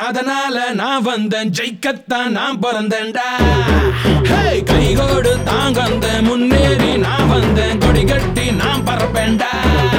அதனால நான் வந்தேன் ஜெயிக்கத்தான் நான் பிறந்தேன்டா ஹே கைகோடு தாங்க வந்த முன்னேறி நான் வந்தேன் கொடி கட்டி நான் பறப்பேன்டா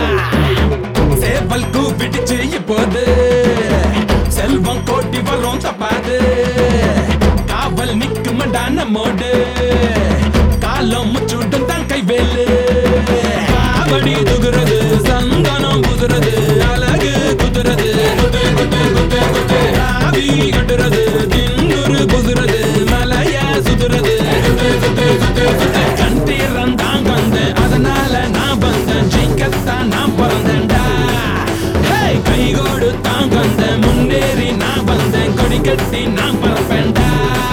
சேவல் கூப்பிட்டுச்சு இப்போது செல்வம் கோட்டி வரும் தப்பாது காவல் நிக்குமடா நம்மோடு காலம் முச்சுட்டும் தான் கைவேலு காவடி துகுறது சந்தனம் புதுறது அழகு குதுறது குத்து குத்து குத்து குத்து ஆவி கட்டுறது திங்குரு புதுறது மலைய சுதுறது குத்து குத்து குத்து குத்து கண் தீரந்தான் வந்தேன் அதனால நான் வந்தேன் ஜெயிக்கத்தான் நான் பிறந்தேன்டா ஹே கைகோடு தான் வந்தேன் முன்னேறி நான் வந்தேன் கொடி கட்டி நான் பறப்பேன்டா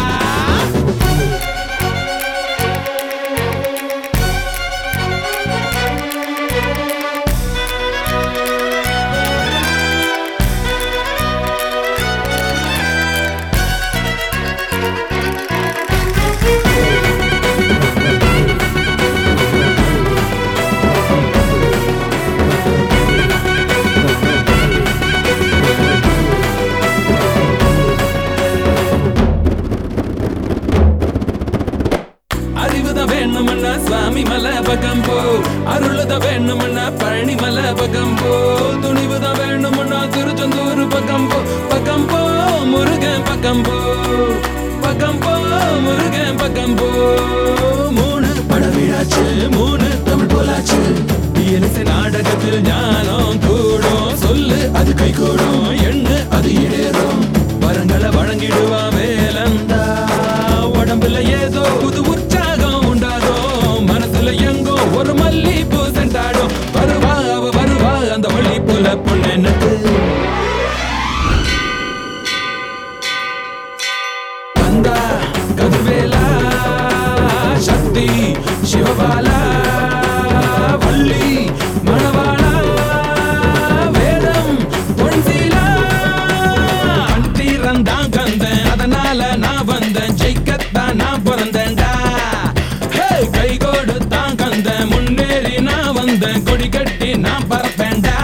அறிவுத வேணுமன்னா சுவாமி மலை பக்கம் போ அருளுத வேணுமன்னா பழனி மலை பக்கம் போ துணிவுத வேணுமன்னா திருச்செந்தூர் பக்கம் போ பக்கம் போ முருகன் பக்கம் போ பக்கம் போ முருகன் பக்கம் போ மூணு படவிழாச்சு மூணு தமிழ் போலாச்சு இயலிசை நாடகத்தில் ஞானம் கூடும் சொல்லு அது கை கூடும் எண்ணு அது ஏறும் வரங்களை வழங்கிடுவா வேலந்தா உடம்புல ஏதோ புது உற்சாகம் உண்டாகும் மனசுல எங்கோ ஒரு மல்லி பூ சென்றாடும் வருவா அவ வருவா அந்த வள்ளி போல பொண்ணு வந்தா கதிர்வேலா சக்தி சிவபாலா வள்ளி மணவாளா வேதம் பொன்சீலா அந்தீரந்தான் கந்தேன் அதனால நான் வந்தேன் ஜெயிக்கத்தான் நான் பிறந்தேன்டா ஹே கைகோடு தான் கந்தேன் முன்னேறி நான் வந்தேன் கொடி கட்டி நான் பறப்பேன்டா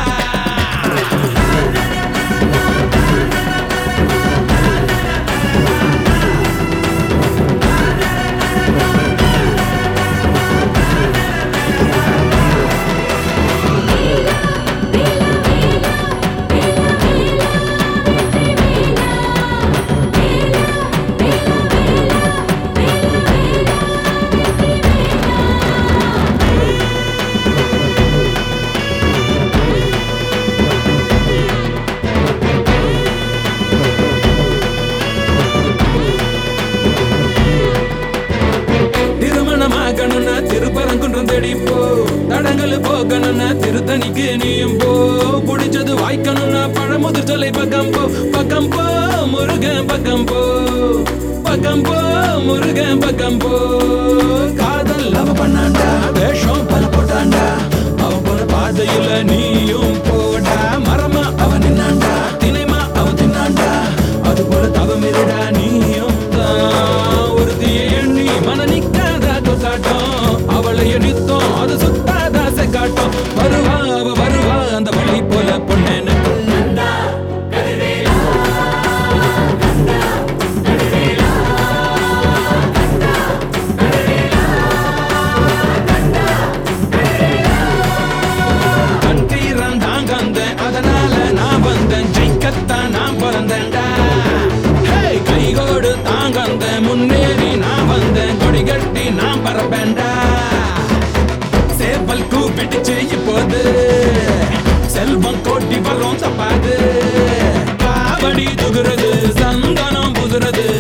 திருமணமாகணும்னா திருப்பரங்குன்றம் தேடி போ தடங்கள் போகணும்னா திருத்தணிக்கு நீயும் போ புடிச்சது வாய்க்கணும்னா பழமுதிர் சொல்லை பக்கம் போ பக்கம் போ முருகன் பக்கம் போ பக்கம் போ முருகன் பக்கம் போ காதல் அவ பண்ணாண்டா வேஷம் பல போட்டாண்டா அவ போன பாதையில நீயும் போடா மரமா அவ நின்னாண்டா தினைமா அவ தின்னாண்டா அது போல தவம் இருடா நீயும் தான் ஒருத்தியை எண்ணி மன நிக்காத கொண்டாட்டம் அவளை எடுத்தோம் அது சுத்தாத செக்காட்டம் வருவா அவ வருவா அந்த வழி போல பொண்ணு கண்டீரந்தான் கந்தேன் அதனால நான் வந்தேன் ஜெயிக்கத்தான் நான் பிறந்தேன்டா ஹே கைகோடு தான் கந்தேன் முன்னேறி நான் வந்தேன் கொடி கட்டி நான் பறப்பேன்டா சேவல் கூப்பிட்டுச்சு இப்போது செல்வம் கோட்டி வரும் தப்பாது காவடி துகுறது சந்தனம் புதுறது